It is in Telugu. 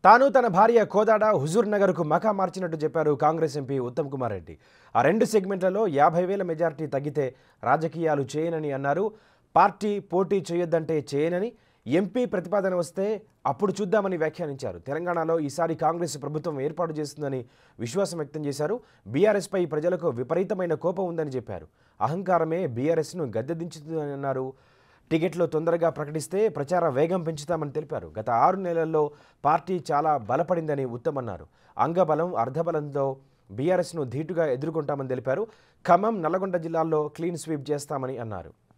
తాను తన భార్య కోదాడ హుజూర్ నగర్కు మకా మార్చినట్టు చెప్పారు కాంగ్రెస్ ఎంపీ ఉత్తమ్ కుమార్ రెడ్డి ఆ రెండు సెగ్మెంట్లలో యాభై వేల మెజార్టీ తగ్గితే రాజకీయాలు చేయనని అన్నారు పార్టీ పోటీ చేయొద్దంటే చేయనని ఎంపీ ప్రతిపాదన వస్తే అప్పుడు చూద్దామని వ్యాఖ్యానించారు తెలంగాణలో ఈసారి కాంగ్రెస్ ప్రభుత్వం ఏర్పాటు చేస్తుందని విశ్వాసం వ్యక్తం చేశారు బీఆర్ఎస్పై ప్రజలకు విపరీతమైన కోపం ఉందని చెప్పారు అహంకారమే బీఆర్ఎస్ను గద్దెదించుతుందని అన్నారు టికెట్లు తొందరగా ప్రకటిస్తే ప్రచార వేగం పెంచుతామని తెలిపారు గత ఆరు నెలల్లో పార్టీ చాలా బలపడిందని ఉత్తమ్ అన్నారు అంగబలం అర్ధబలంతో బీఆర్ఎస్ను ధీటుగా ఎదుర్కొంటామని తెలిపారు ఖమ్మం నల్లగొండ జిల్లాల్లో క్లీన్ స్వీప్ చేస్తామని అన్నారు